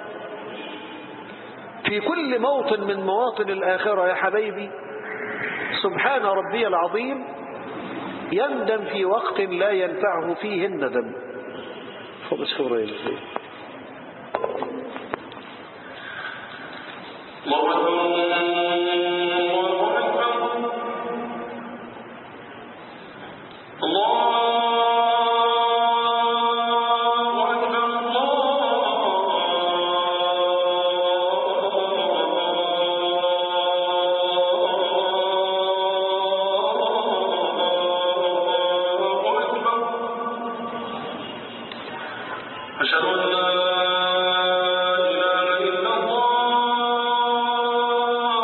في كل موطن من مواطن الآخرة يا حبيبي سبحان ربي العظيم يندم في وقت لا ينفعه فيه الندم خبز خوري أشهد أن لا إله إلا الله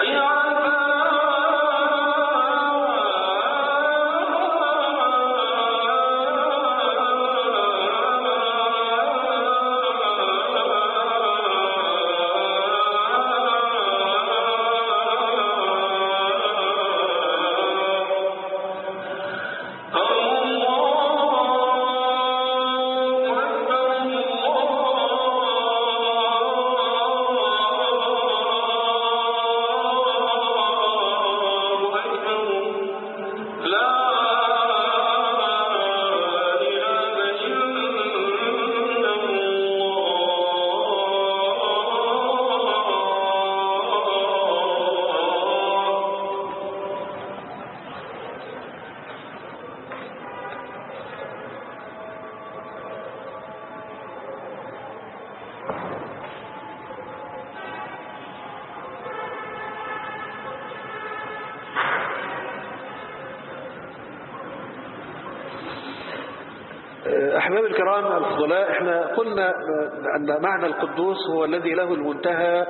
أحباب الكرام الفضلاء احنا قلنا أن معنى القدوس هو الذي له المنتهى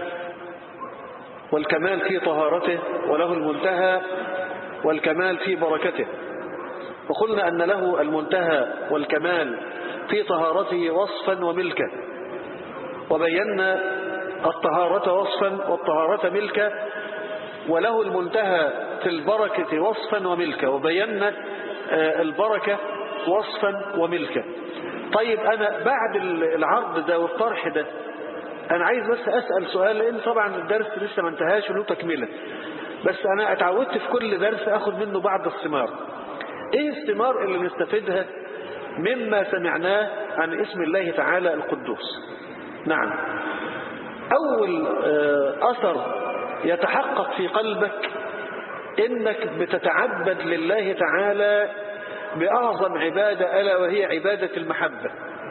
والكمال في طهارته وله المنتهى والكمال في بركته وقلنا أن له المنتهى والكمال في طهارته وصفا وملكا وبينا الطهارة وصفا والطهارة ملكا وله المنتهى في البركة وصفا وملكا وبينا البركة وصفا وملكا طيب أنا بعد العرض ده والطرح ده أنا عايز بس أسأل سؤال لأن طبعا الدرس لسه ما انتهاش وله تكملة بس أنا اتعودت في كل درس أخذ منه بعض الثمار إيه الثمار اللي نستفيدها مما سمعناه عن اسم الله تعالى القدوس نعم أول أثر يتحقق في قلبك إنك بتتعبد لله تعالى بأعظم عبادة ألا وهي عبادة المحبة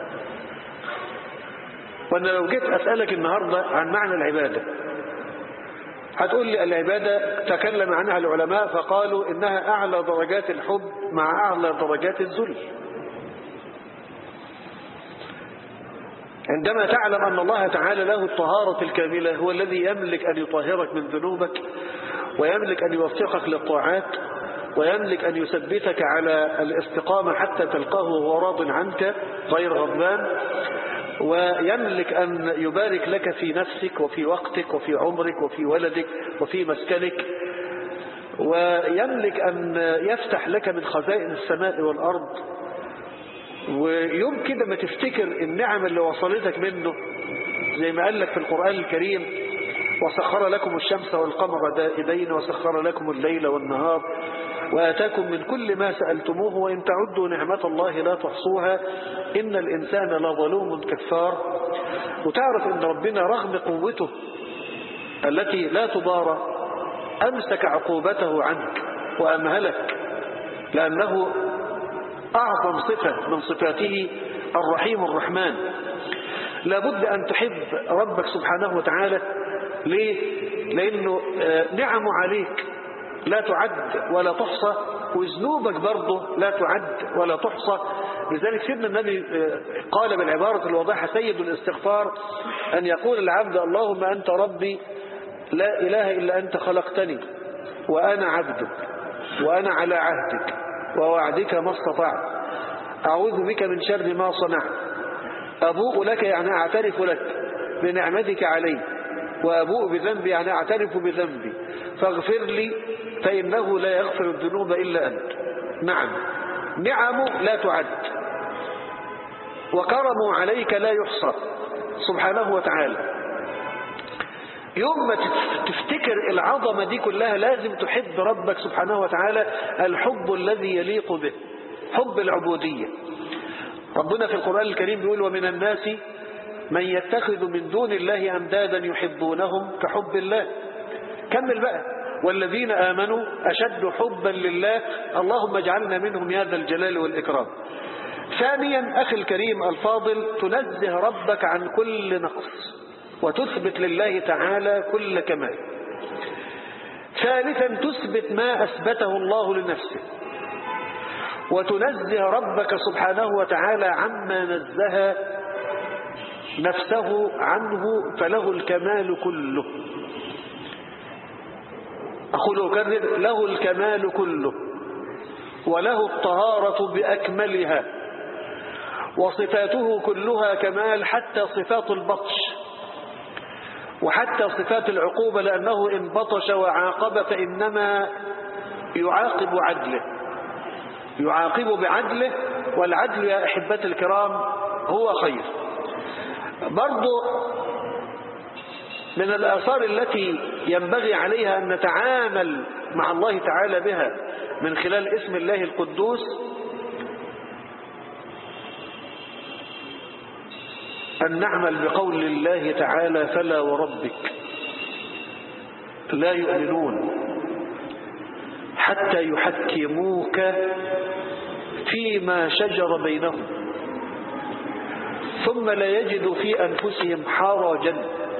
وأنا لو جيت أسألك النهاردة عن معنى العبادة هتقول لي العبادة تكلم عنها العلماء فقالوا إنها أعلى درجات الحب مع أعلى درجات الذل عندما تعلم أن الله تعالى له الطهارة الكاملة هو الذي يملك أن يطهرك من ذنوبك ويملك أن يوفقك للطاعات ويملك أن يثبتك على الاستقامة حتى تلقاه وهو راض عنك غير غضبان ويملك أن يبارك لك في نفسك وفي وقتك وفي عمرك وفي ولدك وفي مسكنك ويملك أن يفتح لك من خزائن السماء والأرض ويوم كده ما تفتكر النعم اللي وصلتك منه زي ما قال لك في القرآن الكريم وسخر لكم الشمس والقمر دائبين وسخر لكم الليل والنهار وآتاكم من كل ما سألتموه وإن تعدوا نعمة الله لا تحصوها إن الإنسان لظلوم كفار وتعرف إن ربنا رغم قوته التي لا تضارى أمسك عقوبته عنك وأمهلك لأنه أعظم صفة من صفاته الرحيم الرحمن لابد أن تحب ربك سبحانه وتعالى ليه؟ لأنه نعم عليك لا تعد ولا تحصى وذنوبك برضه لا تعد ولا تحصى لذلك سيدنا النبي قال بالعبارة الواضحة سيد الاستغفار أن يقول العبد اللهم أنت ربي لا إله إلا أنت خلقتني وأنا عبدك وأنا على عهدك ووعدك ما استطعت أعوذ بك من شر ما صنعت أبوء لك يعني أعترف لك بنعمتك علي وأبوء بذنبي يعني أعترف بذنبي فاغفر لي فإنه لا يغفر الذنوب إلا أنت نعم نعم لا تعد وكرم عليك لا يحصى سبحانه وتعالى يوم ما تفتكر العظمة دي كلها لازم تحب ربك سبحانه وتعالى الحب الذي يليق به حب العبودية ربنا في القرآن الكريم بيقول ومن الناس من يتخذ من دون الله أمدادا يحبونهم كحب الله كمل بقى والذين آمنوا أشد حبا لله اللهم اجعلنا منهم يا ذا الجلال والإكرام ثانيا أخي الكريم الفاضل تنزه ربك عن كل نقص وتثبت لله تعالى كل كمال ثالثا تثبت ما أثبته الله لنفسه وتنزه ربك سبحانه وتعالى عما نزه نفسه عنه فله الكمال كله أقول أكرر له الكمال كله وله الطهارة بأكملها وصفاته كلها كمال حتى صفات البطش وحتى صفات العقوبة لأنه إن بطش وعاقب فإنما يعاقب عدله يعاقب بعدله والعدل يا أحبتي الكرام هو خير برضو من الآثار التي ينبغي عليها أن نتعامل مع الله تعالى بها من خلال اسم الله القدوس أن نعمل بقول الله تعالى فلا وربك لا يؤمنون حتى يحكموك فيما شجر بينهم ثم لا يجدوا في أنفسهم حرجا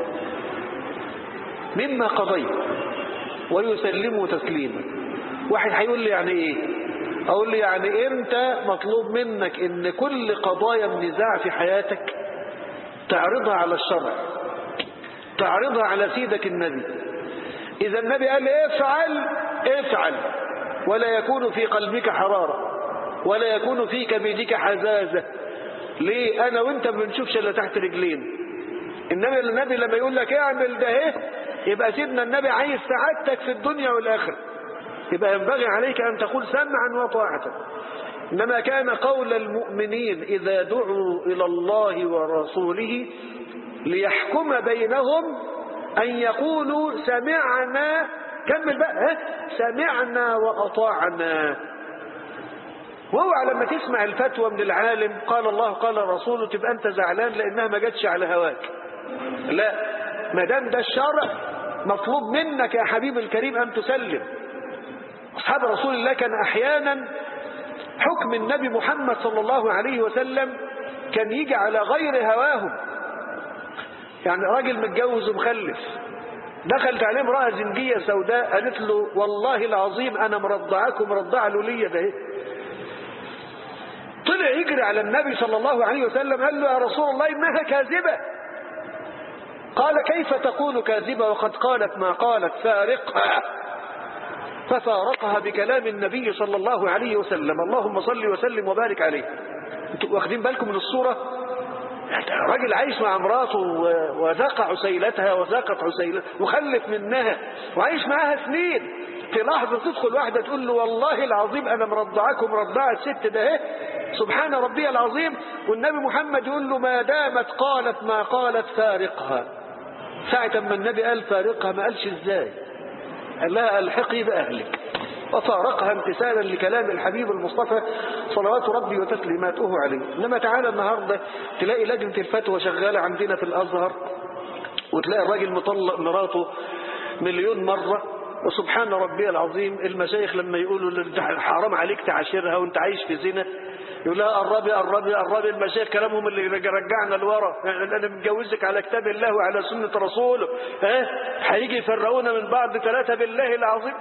مما قضيت ويسلموا تسليما واحد هيقول لي يعني ايه اقول لي يعني انت مطلوب منك ان كل قضايا النزاع في حياتك تعرضها على الشرع تعرضها على سيدك النبي اذا النبي قال افعل افعل ولا يكون في قلبك حرارة ولا يكون في كبدك حزازة ليه انا وانت ما بنشوفش الا تحت رجلين النبي النبي لما يقول لك اعمل ده ايه يبقى سيدنا النبي عايز سعادتك في الدنيا والآخرة يبقى ينبغي عليك أن تقول سمعا وطاعة إنما كان قول المؤمنين إذا دعوا إلى الله ورسوله ليحكم بينهم أن يقولوا سمعنا كمل بقى ها؟ سمعنا وأطاعنا واوعى لما تسمع الفتوى من العالم قال الله قال رسوله تبقى أنت زعلان لأنها ما جاتش على هواك لا ما دام ده الشرع مطلوب منك يا حبيب الكريم أن تسلم أصحاب رسول الله كان أحيانا حكم النبي محمد صلى الله عليه وسلم كان يجي على غير هواهم يعني راجل متجوز ومخلف دخلت عليه امرأة زنجية سوداء قالت له والله العظيم أنا مرضعاكم مرضعة لولية ده إيه؟ طلع يجري على النبي صلى الله عليه وسلم قال له يا رسول الله إنها كاذبة قال كيف تقول كاذبة وقد قالت ما قالت فارقها ففارقها بكلام النبي صلى الله عليه وسلم اللهم صل وسلم وبارك عليه انتوا واخدين بالكم من الصورة راجل عايش مع مراته وذاق عسيلتها وذاقت عسيلتها وخلف منها وعايش معاها سنين في لحظة تدخل واحدة تقول له والله العظيم أنا مرضعاكم مرضعة الست ده اهي سبحان ربي العظيم والنبي محمد يقول له ما دامت قالت ما قالت فارقها ساعة ما النبي قال فارقها ما قالش ازاي قال لها الحقي بأهلك وفارقها امتثالا لكلام الحبيب المصطفى صلوات ربي وتسليماته عليه انما تعالى النهاردة تلاقي لجنة الفتوى شغالة عندنا في الأزهر وتلاقي الراجل مطلق مراته مليون مرة وسبحان ربي العظيم المشايخ لما يقولوا حرام عليك تعاشرها وانت عايش في زنا يقول لها قربي قربي قربي المشايخ كلامهم اللي رجعنا لورا يعني انا متجوزك على كتاب الله وعلى سنة رسوله ها هيجي يفرقونا من بعض ثلاثة بالله العظيم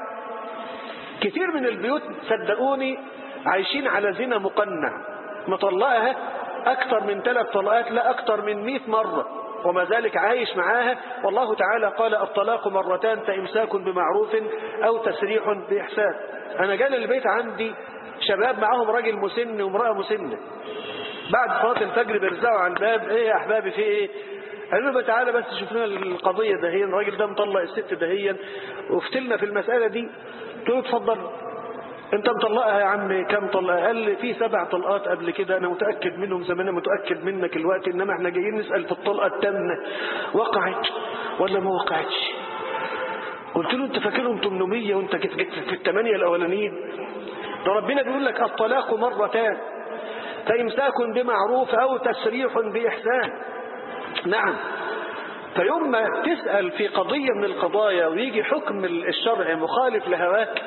كتير من البيوت صدقوني عايشين على زنا مقنع مطلقها أكثر من ثلاث طلقات لا أكثر من مئة مرة وما ذلك عايش معاها والله تعالى قال الطلاق مرتان فإمساك بمعروف أو تسريح بإحسان أنا جالي البيت عندي شباب معاهم راجل مسن وامرأة مسنة بعد صلاة الفجر بيرزعوا على الباب ايه يا احبابي في ايه قالوا له تعالى بس شوفنا القضية دهيا الراجل ده مطلق الست دهيا وفتلنا في المسألة دي قلت له اتفضل انت مطلقها يا عم كم طلقها قال لي في سبع طلقات قبل كده انا متأكد منهم زي ما انا متأكد منك الوقت انما احنا جايين نسأل في الطلقة التامنة وقعت ولا ما وقعتش قلت له انت فاكرهم 800 وانت جيت في الثمانية الاولانيين ده ربنا بيقول لك الطلاق مرتان فإمساك بمعروف أو تسريح بإحسان نعم فيوم ما تسأل في قضية من القضايا ويجي حكم الشرع مخالف لهواك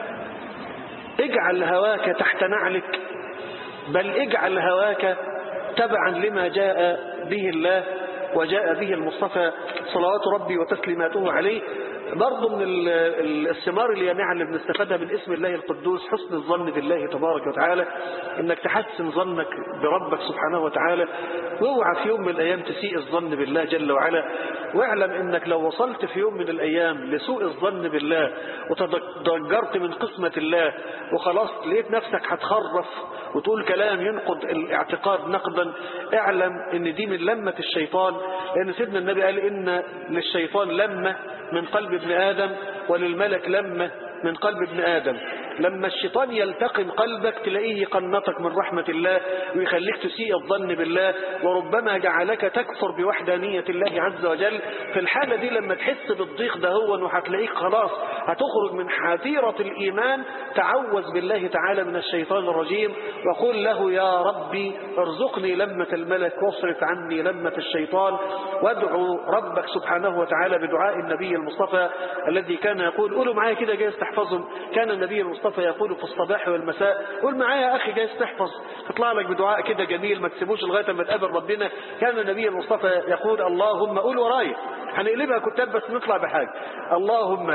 اجعل هواك تحت نعلك بل اجعل هواك تبعا لما جاء به الله وجاء به المصطفى صلوات ربي وتسليماته عليه برضه من الثمار اليانعة اللي بنستفادها من اسم الله القدوس حسن الظن بالله تبارك وتعالى انك تحسن ظنك بربك سبحانه وتعالى واوعى في يوم من الايام تسيء الظن بالله جل وعلا واعلم انك لو وصلت في يوم من الايام لسوء الظن بالله وتضجرت من قسمة الله وخلاص لقيت نفسك هتخرف وتقول كلام ينقض الاعتقاد نقدا اعلم ان دي من لمة الشيطان لان سيدنا النبي قال ان للشيطان لمة من قلب ابن ادم وللملك لمة من قلب ابن آدم لما الشيطان يلتقم قلبك تلاقيه يقنطك من رحمة الله ويخليك تسيء الظن بالله وربما جعلك تكفر بوحدانية الله عز وجل في الحالة دي لما تحس بالضيق ده هو وهتلاقيك خلاص هتخرج من حافيرة الإيمان تعوذ بالله تعالى من الشيطان الرجيم وقل له يا ربي ارزقني لمة الملك واصرف عني لمة الشيطان وادعو ربك سبحانه وتعالى بدعاء النبي المصطفى الذي كان يقول قولوا معايا كده جايز تحفظهم كان النبي المصطفى يقول في الصباح والمساء قول معايا يا أخي جايز تحفظ تطلع لك بدعاء كده جميل ما تسيبوش لغاية ما تقابل ربنا كان النبي المصطفى يقول اللهم قول ورايا هنقلبها كتاب بس نطلع بحاجة اللهم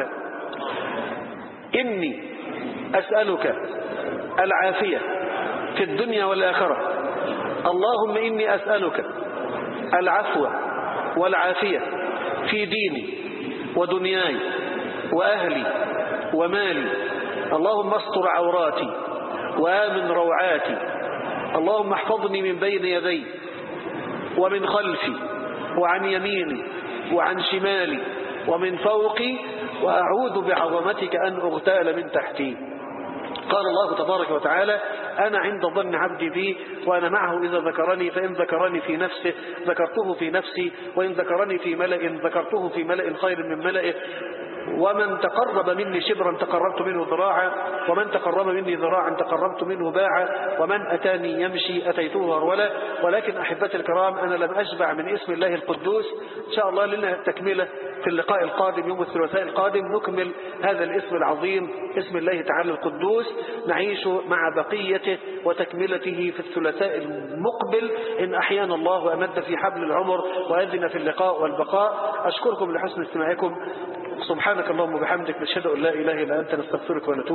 إني أسألك العافية في الدنيا والآخرة اللهم إني أسألك العفو والعافية في ديني ودنياي وأهلي ومالي اللهم استر عوراتي وآمن روعاتي اللهم احفظني من بين يدي ومن خلفي وعن يميني وعن شمالي ومن فوقي وأعوذ بعظمتك أن أغتال من تحتي قال الله تبارك وتعالى أنا عند ظن عبدي بي وأنا معه إذا ذكرني فإن ذكرني في نفسه ذكرته في نفسي وإن ذكرني في ملأ ذكرته في ملأ خير من ملئه ومن تقرب مني شبرا تقربت منه ذراعا ومن تقرب مني ذراعا تقربت منه باعا ومن أتاني يمشي أتيته هرولا ولكن أحبتي الكرام أنا لم أشبع من اسم الله القدوس إن شاء الله لنا تكملة في اللقاء القادم يوم الثلاثاء القادم نكمل هذا الاسم العظيم اسم الله تعالى القدوس نعيش مع بقيته وتكملته في الثلاثاء المقبل إن أحيانا الله وأمد في حبل العمر وأذن في اللقاء والبقاء أشكركم لحسن استماعكم سبحانك اللهم وبحمدك نشهد أن لا إله إلا أنت نستغفرك ونتوب